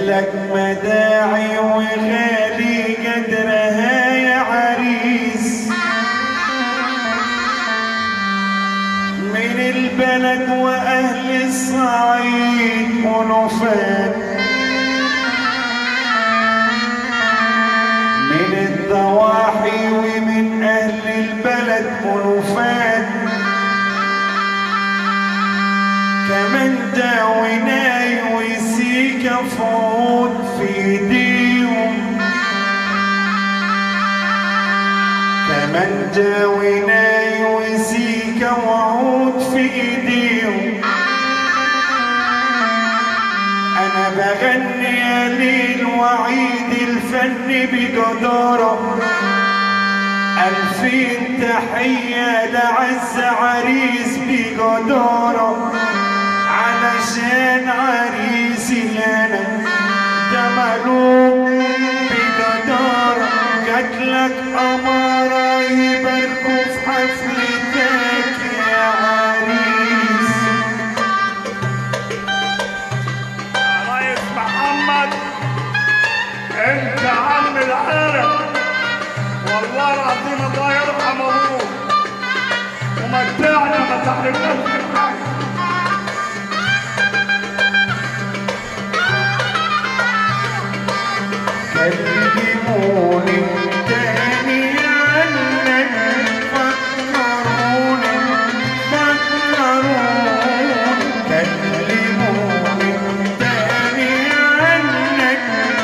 لك مداعي وغالي قدرها يا عريس من البلد واهل الصعيد ونفات من الضواحي ومن اهل البلد ونفات كمان داوناي ويسيك فوت في ايديهم كمان داوناي ويسيك وعود في ايديهم انا بغني يا ليل وعيد الفن بجدارة ألفين تحية لعز عريس بجدارة علشان عريسي انا ده مقلوب بجدارة جاتلك أمارة يباركوا في حفلتك يا عريس ريس محمد انت عم العالم والله العظيم الله يرحم ابوك ومتعنا ما تحرمناش من حاجه كلموني تاني عنك فكروني فكروني كلموني تاني عنك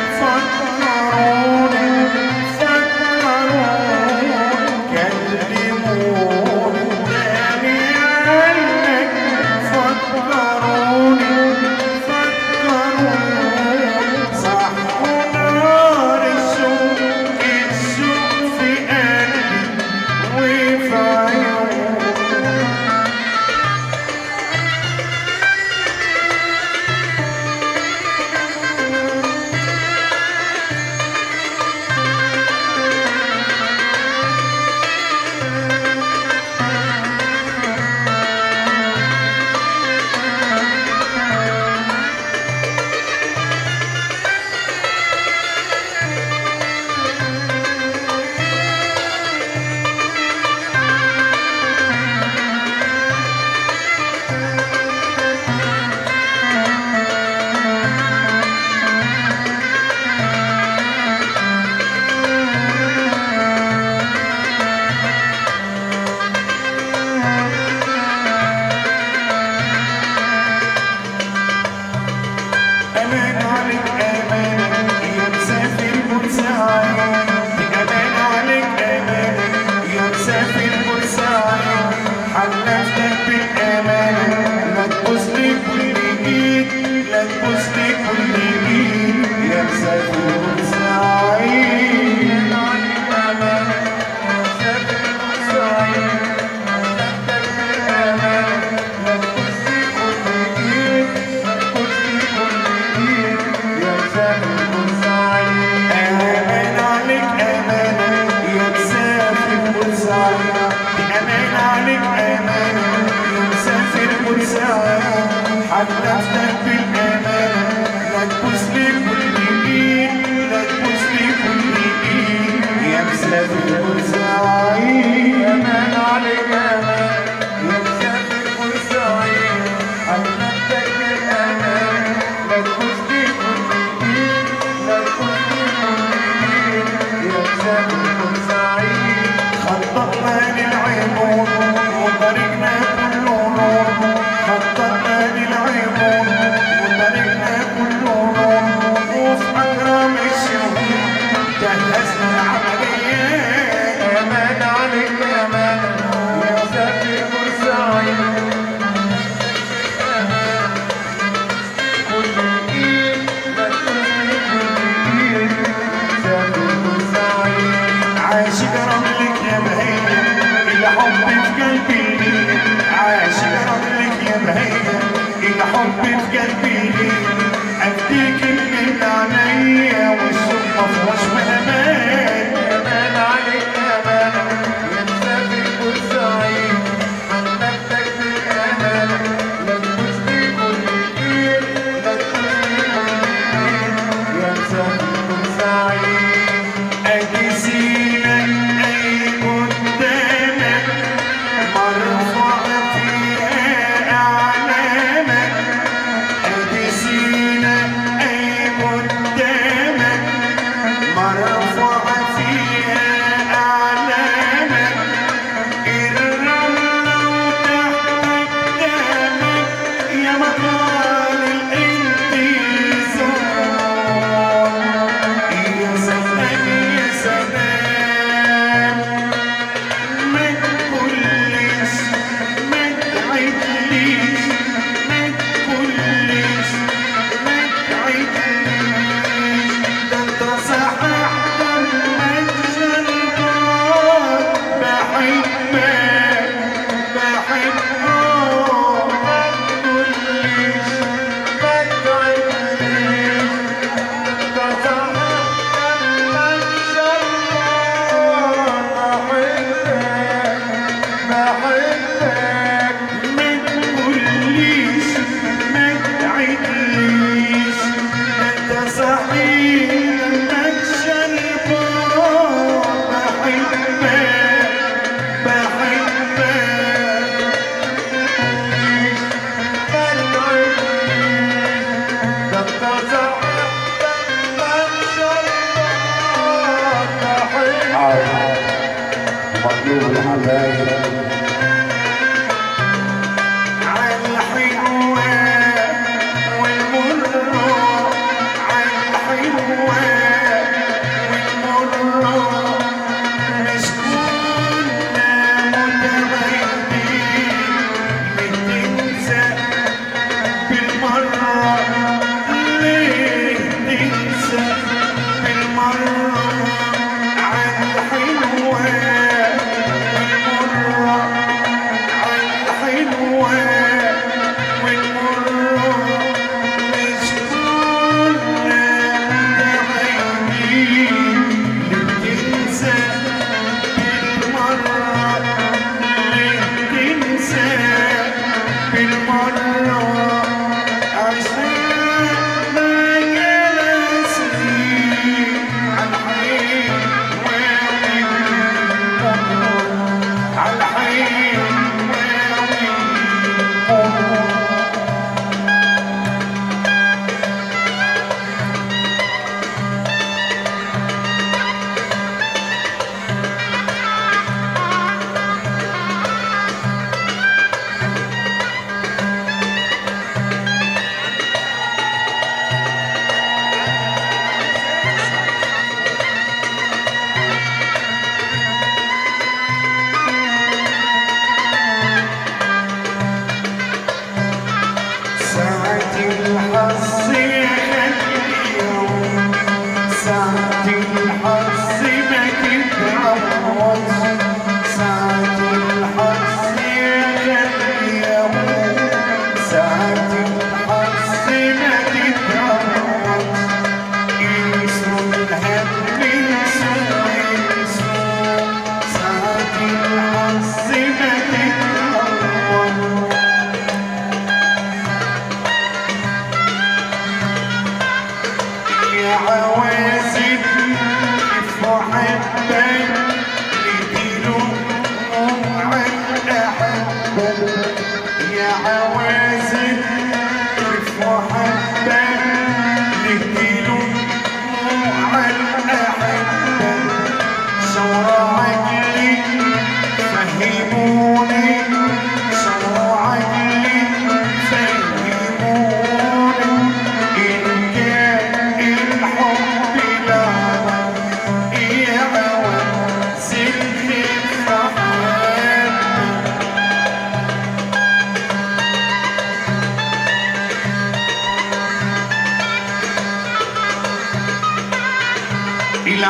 فكروني فكروني كلموني تاني عنك فكروني فكروني صح نار الشوق الشوق في قلبي وفي عيوني أمان عليك أمان يا مسافر بورسعيد أمان عليك أمان يا مسافر بورسعيد حلفتك بالأمان لا تبوس لي كل إيد لا تبوس لي كل إيد يا مسافر بورسعيد أمان عليك أمان يا مسافر بورسعيد أمان عليك أمان يا مسافر بورسعيد حلفتك بالأمان لا تبوس لي كل إيد لا تبوس لي كل إيد يا مسافر بورسعيد أمان عليك أمان يا مسافر بورسعيد حلفتك بالأمان لا تبوس لي كل إيد لا تبوس لي كل إيد يا مسافر بورسعيد خططنا للعيون وطريقنا كله نور خططنا للعيون وطريقنا كله نور وفي أكرم الشهور جهزنا العمليات أمان عليك أمان يا مسافر بورسعيد عاشق رملك يا بهية الحب في قلبي عاشق رملك يا بهية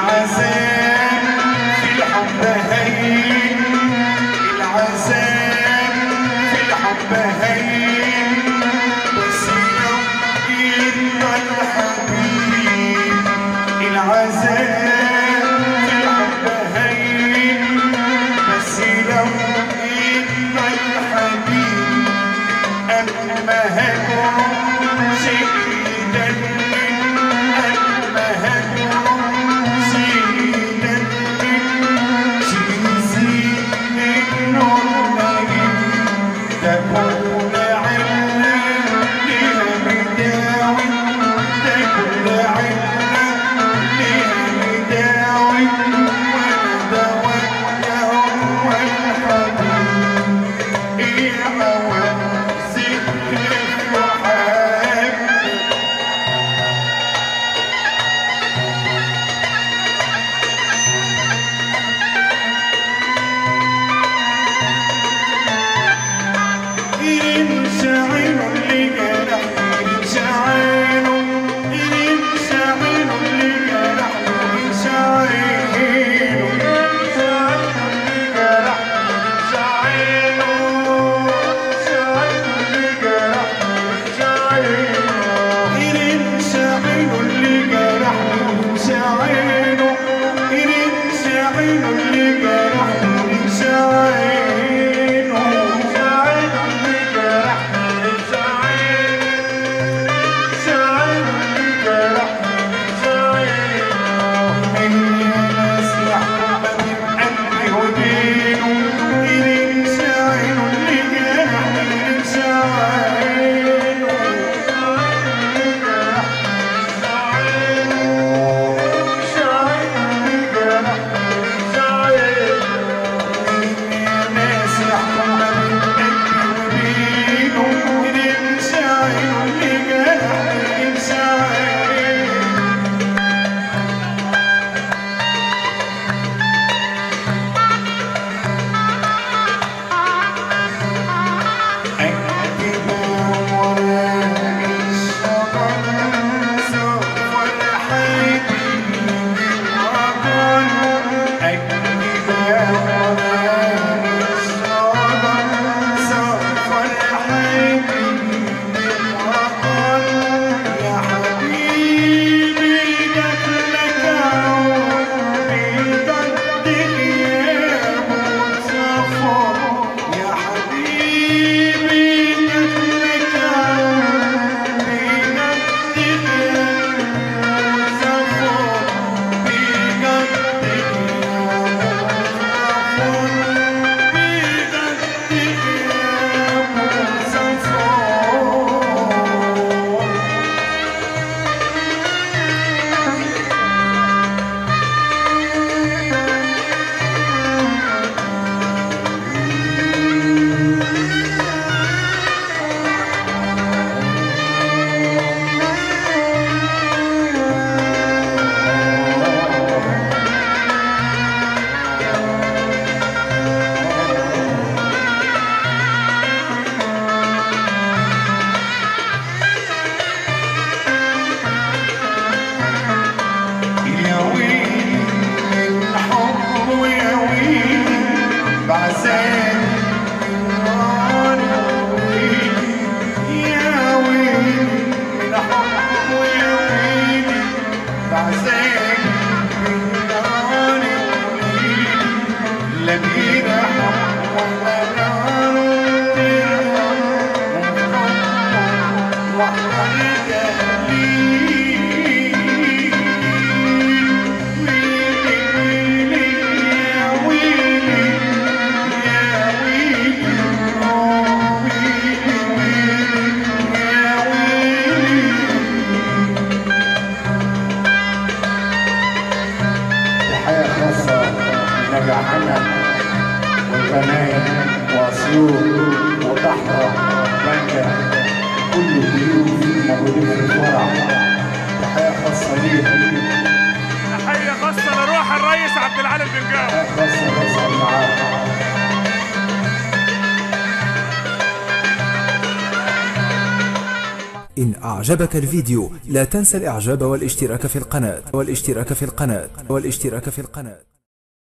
العذاب في الحب هين العذاب في الحب هين بس لو جينا الحبيب العذاب في الحب هين بس لو جينا الحبيب أما هجرم شيء يدلل أما هجرم شيء يدلل شيء يزيد منه النجم ده كل علة ليها مداوي ده كل علة ليها مداوي وأنا دواء هو الحبيب وفنايا واسيوط وطحرة بنجا كل الضيوف موجودين في الفرع تحية خاصة ليهم تحية خاصة لروح الرئيس عبد العال البنجاوي تحية خاصة خاصة معاك إن أعجبك الفيديو لا تنسى الإعجاب والاشتراك في القناة والاشتراك في القناة والاشتراك في القناة